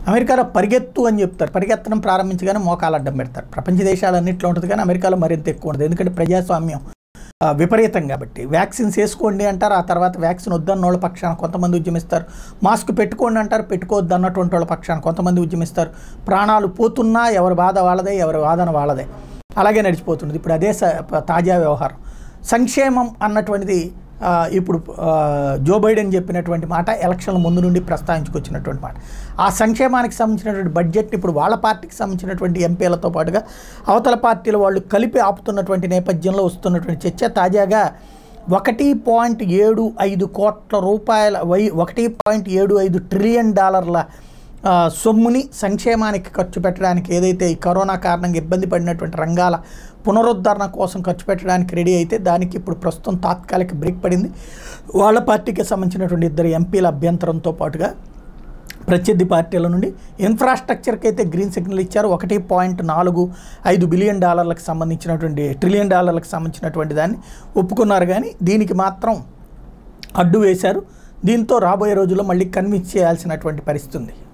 అమెరికాలో పరిగెత్తు అని చెప్తారు పరిగెత్తడం ప్రారంభించగానే మోకాలు అడ్డం పెడతారు ప్రపంచ దేశాలన్నింటిలో ఉంటుంది కానీ అమెరికాలో మరింత ఎక్కువ ఉంటుంది ఎందుకంటే ప్రజాస్వామ్యం ఆ, విపరీతం కాబట్టి వ్యాక్సిన్స్ వేసుకోండి అంటారు ఆ తర్వాత వ్యాక్సిన్ వద్దన్న వాళ్ళ పక్షాన కొంతమంది ఉద్యమిస్తారు మాస్క్ పెట్టుకోండి అంటారు పెట్టుకోవద్దు అన్నటువంటి వాళ్ళ పక్షాన కొంతమంది ఉద్యమిస్తారు ప్రాణాలు పోతున్నా ఎవరి బాధ వాళ్ళదే ఎవరి వాదన వాళ్ళదే అలాగే నడిచిపోతుంది ఇప్పుడు అదే స- ప- తాజా వ్యవహారం సంక్షేమం అన్నటువంటిది ఆ, ఇప్పుడు ఆ, జో బైడెన్ చెప్పినటువంటి మాట ఎలక్షన్ల ముందు నుండి ప్రస్తావించుకొచ్చినటువంటి మాట ఆ సంక్షేమానికి సంబంధించినటువంటి బడ్జెట్ని ఇప్పుడు వాళ్ళ పార్టీకి సంబంధించినటువంటి ఎంపీలతో పాటుగా అవతల పార్టీల వాళ్ళు కలిపి ఆపుతున్నటువంటి నేపథ్యంలో వస్తున్నటువంటి చర్చ తాజాగా ఒకటి పాయింట్ ఏడు ఐదు కోట్ల రూపాయల వై ఒకటి పాయింట్ ఏడు ఐదు ట్రిలియన్ డాలర్ల ఆ, సొమ్ముని సంక్షేమానికి ఖర్చు పెట్టడానికి ఏదైతే ఈ కరోనా కారణంగా ఇబ్బంది పడినటువంటి రంగాల పునరుద్ధరణ కోసం ఖర్చు పెట్టడానికి రెడీ అయితే దానికి ఇప్పుడు ప్రస్తుతం తాత్కాలిక బ్రేక్ పడింది వాళ్ళ పార్టీకి సంబంధించినటువంటి ఇద్దరు ఎంపీల అభ్యంతరంతో పాటుగా ప్రత్యర్థి పార్టీల నుండి ఇన్ఫ్రాస్ట్రక్చర్కి అయితే గ్రీన్ సిగ్నల్ ఇచ్చారు ఒకటి పాయింట్ నాలుగు ఐదు బిలియన్ డాలర్లకు సంబంధించినటువంటి ట్రిలియన్ డాలర్లకు సంబంధించినటువంటి దాన్ని ఒప్పుకున్నారు కానీ దీనికి మాత్రం అడ్డు వేశారు దీంతో రాబోయే రోజుల్లో మళ్ళీ కన్విన్స్ చేయాల్సినటువంటి పరిస్థితి ఉంది